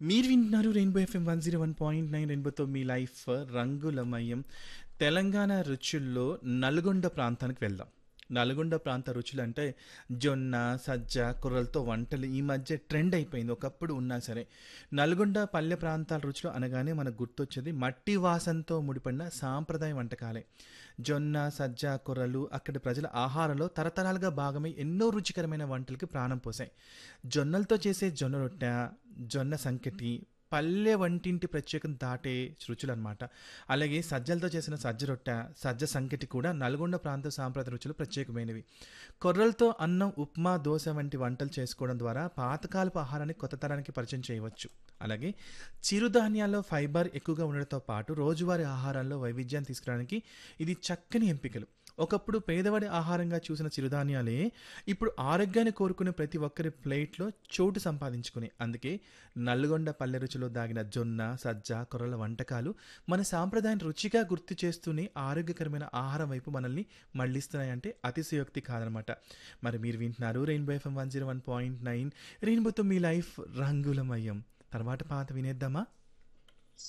మీరు వింటున్నారు rainbow FM one zero one point nine రెయిన్బోతో మీ లైఫ్ రంగులమయం తెలంగాణ రుచుల్లో నల్గొండ ప్రాంతానికి వెళ్దాం నల్గొండ ప్రాంత రుచులు అంటే జొన్న సజ్జ కూరలతో వంటలు ఈ మధ్య ట్రెండ్ అయిపోయింది ఒకప్పుడు ఉన్నా సరే నల్గొండ పల్లె ప్రాంతాల రుచులు అనగానే మనకు గుర్తొచ్చేది మట్టి వాసనతో ముడిపడిన సాంప్రదాయ వంటకాలే జొన్న సజ్జ కూరలు అక్కడి ప్రజల ఆహారంలో తరతరాలుగా భాగమై ఎన్నో రుచికరమైన వంటలకి ప్రాణం పోసాయి జొన్నలతో చేసే జొన్న రొట్టె జొన్న సంకటి పల్లె వంటింటి ప్రత్యేకం దాటే రుచులు అనమాట అలాగే సజ్జలతో చేసిన సజ్జ రొట్టె సజ్జ సంకటి కూడా నల్గొండ ప్రాంత సాంప్రదాయ రుచులు ప్రత్యేకమైనవి కొర్రలతో అన్నం ఉప్మా దోశ వంటి వంటలు చేసుకోవడం ద్వారా పాతకాలపు ఆహారాన్ని కొత్త తరానికి పరిచయం చేయవచ్చు అలాగే చిరుధాన్యాల్లో ఫైబర్ ఎక్కువగా ఉండడంతో పాటు రోజువారీ ఆహారాల్లో వైవిధ్యాన్ని తీసుకురావడానికి ఇది చక్కని ఎంపికలు ఒకప్పుడు పేదవాడి ఆహారంగా చూసిన చిరుధాన్యాలే ఇప్పుడు ఆరోగ్యాన్ని కోరుకునే ప్రతి ఒక్కరి ప్లేట్లో చోటు సంపాదించుకుని అందుకే నల్గొండ పల్లె రుచిలో దాగిన జొన్న సజ్జ కొర్రల వంటకాలు మన సాంప్రదాయం రుచిగా గుర్తు చేస్తూనే ఆరోగ్యకరమైన ఆహారం వైపు మనల్ని మళ్లిస్తున్నాయంటే అతిశయోక్తి కాదనమాట మరి మీరు వింటున్నారు rainbow FM one zero one point nine రెయిన్బోతో మీ లైఫ్ రంగులమయం తర్వాత పాత వినేద్దామా